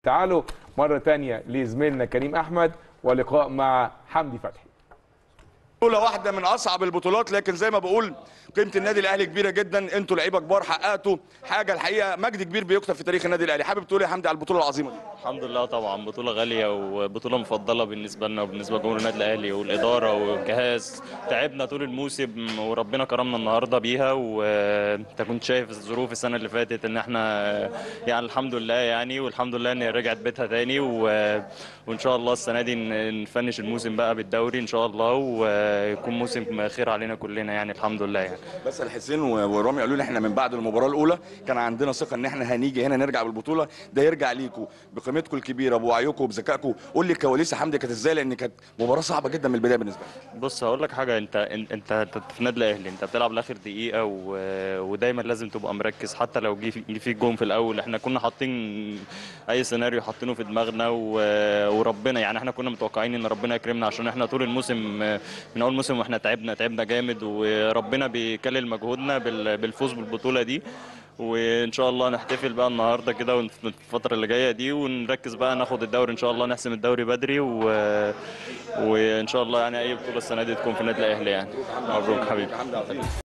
تعالوا مرة تانية لزميلنا كريم أحمد ولقاء مع حمدي فتحي بطولة واحدة من أصعب البطولات لكن زي ما بقول قيمة النادي الأهلي كبيرة جدا أنتوا لعيبة كبار حققتوا حاجة الحقيقة مجد كبير بيكتب في تاريخ النادي الأهلي حابب تقول إيه يا حمدي على البطولة العظيمة دي الحمد لله طبعا بطولة غالية وبطولة مفضلة بالنسبة لنا وبالنسبة لجمهور النادي الأهلي والإدارة والجهاز تعبنا طول الموسم وربنا كرمنا النهاردة بيها وأنت كنت شايف الظروف السنة اللي فاتت إن إحنا يعني الحمد لله يعني والحمد لله إن رجعت بيتها تاني و... وإن شاء الله السنة دي ن- نفنش الموسم بقى بالدوري إن شاء الله ويكون موسم خير علينا كلنا يعني الحمد لله يعني بس الحسين و- ورامي قالوا لي احنا من بعد المباراه الاولى كان عندنا ثقه ان احنا هنيجي هنا نرجع بالبطوله ده يرجع ليكم بقيمتكم الكبيره بوعيكم وبذكائكم قول لي كواليس يا حمدي كانت ازاي لان كانت مباراه صعبه جدا من البدايه بالنسبه لي بص هقول لك حاجه انت انت انت أنت في النادي الاهلي انت بتلعب لاخر دقيقه و... ودايما لازم تبقى مركز حتى لو جه في- جه فيك جون في الاول احنا كنا حاطين اي سيناريو حاطينه في دماغنا و... وربنا يعني احنا كنا متوقعين ان ربنا يكرمنا عشان احنا طول الموسم من اول موسم واحنا تعبنا تعبنا جامد وربنا بيكلل مجهودنا بال... بالفوز بالبطوله دي وان شاء الله نحتفل بقى النهارده كده ون- في الفتره اللي جايه دي ونركز بقى ناخد الدوري ان شاء الله نحسم الدوري بدري و... وان شاء الله يعني اي بطوله السنه دي تكون في النادي الاهلي يعني مبروك حبيبي